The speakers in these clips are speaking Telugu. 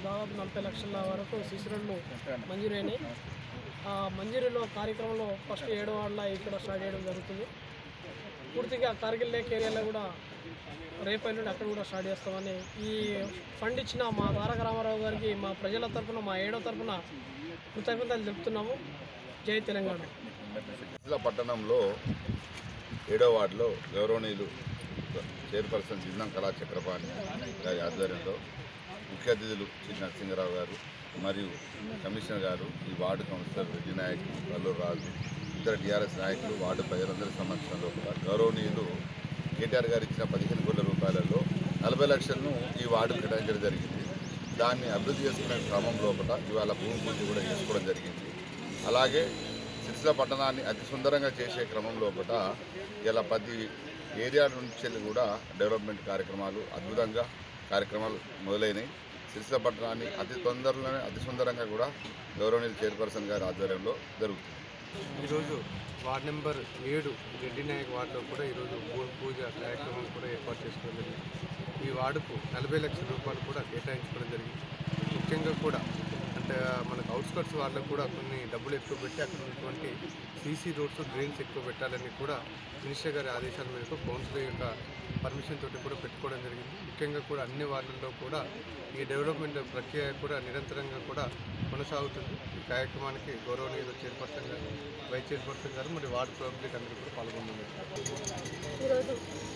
దాదాపు నలభై లక్షల వరకు సిసి రోడ్లు మంజూరైనాయి ఆ మంజూరులో కార్యక్రమంలో ఫస్ట్ ఏడో వార్డులో ఇక్కడ స్టార్ట్ చేయడం జరుగుతుంది పూర్తిగా కార్గిల్ లేక్ ఏరియాలో కూడా రేపు ఎల్లుండి అక్కడ కూడా స్టార్ట్ చేస్తామని ఈ ఫండ్ ఇచ్చిన మా తారక రామారావు గారికి మా ప్రజల తరఫున మా ఏడో తరఫున కృతజ్ఞతలు తెలుపుతున్నాము జై తెలంగాణ సిరిసిల్ల పట్టణంలో ఏడో వార్డులో గౌరవనీయులు చైర్పర్సన్ జిందం కళా చక్రపాణి గారి ఆధ్వర్యంలో ముఖ్య అతిథులు శ్రీ నరసింహరావు గారు మరియు కమిషనర్ గారు ఈ వార్డు కౌన్సిలర్ రెడ్డి నాయక్ వల్లూరు రాజు ఇతర టీఆర్ఎస్ నాయకులు వార్డు ప్రజలందరి సమక్షంలో కూడా గౌరవనీయులు కేటీఆర్ గారు ఇచ్చిన పదిహేను కోట్ల రూపాయలలో నలభై లక్షలను ఈ వార్డు కేటాయించడం జరిగింది దాన్ని అభివృద్ధి చేసుకునే క్రమం లోపల ఇవాళ భూమి పూజ కూడా చేసుకోవడం జరిగింది అలాగే సిరిసిల్ల పట్టణాన్ని అతి సుందరంగా చేసే క్రమం లోపల ఇలా పది ఏరియా నుంచి కూడా డెవలప్మెంట్ కార్యక్రమాలు అద్భుతంగా కార్యక్రమాలు మొదలైనవి సిరిసిల్ల పట్టణాన్ని అతి తొందరలోనే అతి సుందరంగా కూడా గౌరవనీయులు చైర్పర్సన్ గారి ఆధ్వర్యంలో జరుగుతుంది ఈరోజు వార్డ్ నెంబర్ ఏడు రెడ్డి నాయక్ వార్డులో కూడా ఈరోజు భూమి పూజ కార్యక్రమం కూడా ఏర్పాటు చేసుకోవడం జరిగింది ఈ వార్డుకు నలభై లక్షల రూపాయలు కూడా కేటాయించుకోవడం జరిగింది ముఖ్యంగా కూడా అంటే మనకు అవుట్స్కట్స్ వాళ్ళకు కూడా కొన్ని డబ్బులు ఎక్కువ పెట్టి అక్కడ ఉన్నటువంటి సీసీ రోడ్స్ డ్రైన్స్ ఎక్కువ పెట్టాలని కూడా మినిస్టర్ గారి ఆదేశాల మేరకు కౌన్సిల్ యొక్క పర్మిషన్ తోటి కూడా పెట్టుకోవడం జరిగింది ముఖ్యంగా కూడా అన్ని వార్డుల్లో కూడా ఈ డెవలప్మెంట్ ప్రక్రియ కూడా నిరంతరంగా కూడా కొనసాగుతుంది ఈ కార్యక్రమానికి గౌరవనీయులు చైర్పర్సన్ గారు వైస్ చైర్పర్సన్ గారు మరియు వార్డు పబ్లిక్ అందరూ కూడా పాల్గొన్నారు ఈరోజు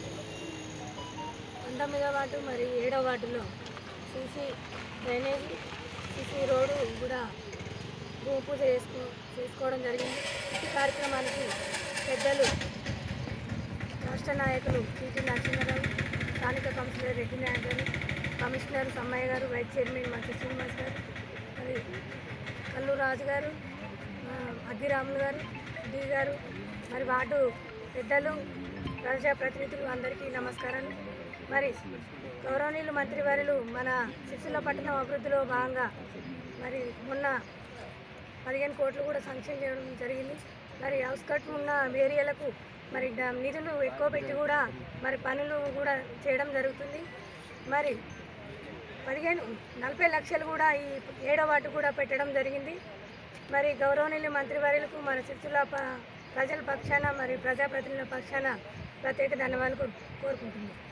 పంతొమ్మిదో వార్డు మరి ఏడో వార్డులో సీసీ డ్రైనేజ్ సీసీ రోడ్డు కూడా భూమి పూజ చేసుకో చేసుకోవడం జరిగింది ఈ కార్యక్రమానికి పెద్దలు రాష్ట్ర నాయకులు సిటీ నరసింహారావు స్థానిక కౌన్సిలర్ రెడ్డి నాయక్ గారు కమిషనర్ సమ్మయ్య గారు వైస్ చైర్మన్ మంచి శ్రీనివాస్ గారు మరి కల్లు రాజు గారు ఆ, అద్దిరాములు గారు డి గారు మరి వార్డు పెద్దలు ప్రజాప్రతినిధులు అందరికీ నమస్కారాలు మరి గౌరవనీయులు మంత్రివర్యులు మన సిరిసిల్ల పట్టణం అభివృద్ధిలో భాగంగా మరి మొన్న పదిహేను కోట్లు కూడా శాంక్షన్ చేయడం జరిగింది మరి అవుట్స్కట్ ఉన్న ఏరియాలకు మరి డ- నిధులు ఎక్కువ పెట్టి కూడా మరి పనులు కూడా చేయడం జరుగుతుంది మరి పదిహేను నలభై లక్షలు కూడా ఈ ఏడో వాటి కూడా పెట్టడం జరిగింది మరి గౌరవనీయులు మంత్రివర్యులకు మన సిరిసిల్ల ప- ప్రజల పక్షాన మరి ప్రజాప్రతినిధుల పక్షాన ప్రత్యేక ధన్యవాదాలు కోరు- కోరుకుంటున్నాను